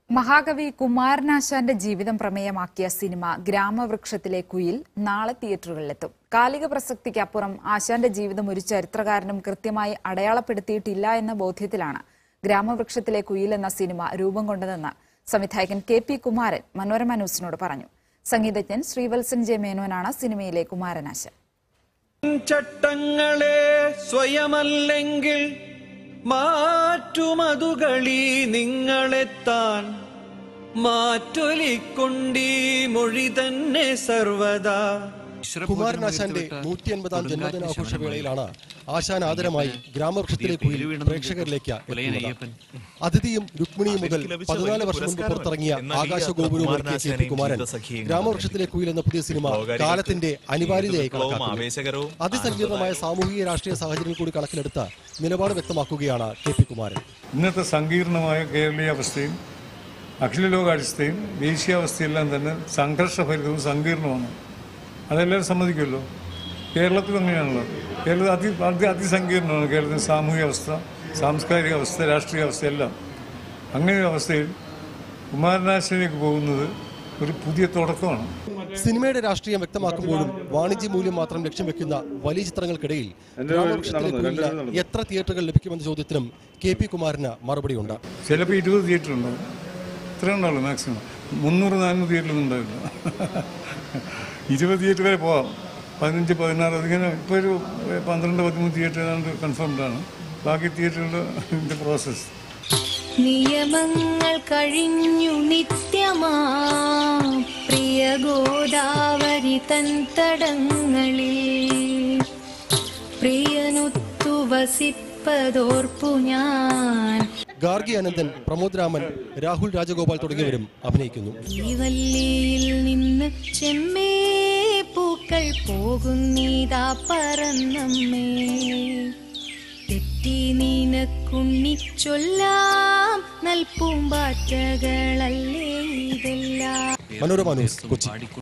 മഹാകവി കുമാരനാശാന്റെ ജീവിതം പ്രമേയമാക്കിയ സിനിമ ഗ്രാമവൃക്ഷത്തിലെ കുയിൽ നാളെ തിയേറ്ററുകളിലെത്തും കാലിക പ്രസക്തിക്ക് അപ്പുറം ആശാന്റെ ജീവിതം ഒരു ചരിത്രകാരനും കൃത്യമായി അടയാളപ്പെടുത്തിയിട്ടില്ല എന്ന ബോധ്യത്തിലാണ് ഗ്രാമവൃക്ഷത്തിലെ കുയിൽ എന്ന സിനിമ രൂപം കൊണ്ടതെന്ന് സംവിധായകൻ കെ പി കുമാരൻ മനോരമ ന്യൂസിനോട് പറഞ്ഞു സംഗീതജ്ഞൻ ശ്രീവത്സൻ ജെ മേനോനാണ് സിനിമയിലെ കുമാരനാശൻ ചട്ടങ്ങളെ സ്വയമല്ലെങ്കിൽ മാറ്റുമതുകളി നിങ്ങളെത്താൻ മാറ്റൊലിക്കൊണ്ടീ മൊഴി തന്നെ സർവദാ കുമാരനാശാന്റെ നൂറ്റി അൻപതാം ജന്മദിനാഘോഷ വേളയിലാണ് ആശാൻ ആദരമായി ഗ്രാമവൃക്ഷത്തിലെ കുയിൽ പ്രേക്ഷകരിലേക്ക് എത്തുന്നത് അതിഥിയും രുക്മിണിയും മുതൽ പതിനാല് വർഷം മുൻപ് പുറത്തിറങ്ങിയ ആകാശഗോപുരവും ഒരുക്കിയ കെ പി കുമാരൻ ഗ്രാമവൃക്ഷത്തിലെ കുയിൽ എന്ന പുതിയ സിനിമ കാലത്തിന്റെ അനിവാര്യതയായി കണക്കാക്കുന്നു ആവേശകരവും അതിസങ്കീർണമായ സാമൂഹിക രാഷ്ട്രീയ സാഹചര്യങ്ങൾ കൂടി കണക്കിലെടുത്ത് നിലപാട് വ്യക്തമാക്കുകയാണ് കെ പി കുമാരൻ ഇന്നത്തെ സങ്കീർണമായ കേരളീയ അവസ്ഥയും അഖിലലോകാവസ്ഥയും ദേശീയാവസ്ഥയെല്ലാം തന്നെ സംഘർഷഭരിതവും സങ്കീർണമാണ് അതെല്ലാവരും സമ്മതിക്കുമല്ലോ കേരളത്തിലും അങ്ങനെയാണല്ലോ കേരളത്തിൽ അതി അതി അതിസങ്കീർണമാണ് കേരളത്തിൻ്റെ സാമൂഹിക അവസ്ഥ സാംസ്കാരിക അവസ്ഥ രാഷ്ട്രീയ അവസ്ഥ എല്ലാം അങ്ങനെ ഒരു അവസ്ഥയിൽ കുമാരനാശിലേക്ക് പോകുന്നത് ഒരു പുതിയ തുടക്കമാണ് സിനിമയുടെ രാഷ്ട്രീയം വ്യക്തമാക്കുമ്പോഴും വാണിജ്യ മൂല്യം മാത്രം ലക്ഷ്യം വെക്കുന്ന വലിയ ചിത്രങ്ങൾക്കിടയിൽ ഗ്രാമവൃക്ഷത്തിലെ കുയിലിന് എത്ര തിയേറ്ററുകൾ ലഭിക്കുമെന്ന ചോദ്യത്തിനും കെ പി കുമാരന് മറുപടിയുണ്ട് ചിലപ്പോൾ ഇരുപത് തിയേറ്റർ ഉണ്ടാവും ഇത്ര ഉണ്ടാവുള്ളൂ മാക്സിമം മുന്നൂറ് നാനൂറ് തിയേറ്ററൊന്നും ഉണ്ടാവില്ല ഇരുപത് തിയേറ്റർ വരെ പോവാം പതിനഞ്ച് പതിനാറ് അതിങ്ങനെ ഇപ്പോൾ ഒരു പന്ത്രണ്ട് പതിമൂന്ന് തിയേറ്റർ ഏതാണ്ട് കൺഫേംഡ് ആണ് ബാക്കി തിയേറ്ററുകളുടെ പ്രോസസ്സ് നിയമങ്ങൾ കഴിഞ്ഞു നിത്യമാ പ്രിയ ഗോദാവരി തൻ തടങ്ങളിൽ പ്രിയനുത്തു വസിപ്പതോർപ്പു ഞാൻ ഗാർഗി അനന്തൻ പ്രമോദ് രാമൻ രാഹുൽ രാജഗോപാൽ തുടങ്ങിയവരും അഭിനയിക്കുന്നു ഈ വല്ലിയിൽ നിന്ന് ചെമ്മേ പൂക്കൾ പോകുന്നീതാ പറന്നമ്മേ തെറ്റി നീനക്കുണ്ണി ചൊല്ലാം നൽപൂമ്പാറ്റകളല്ലേ ഇതെല്ലാം മനോരമ ന്യൂസ് കൊച്ചി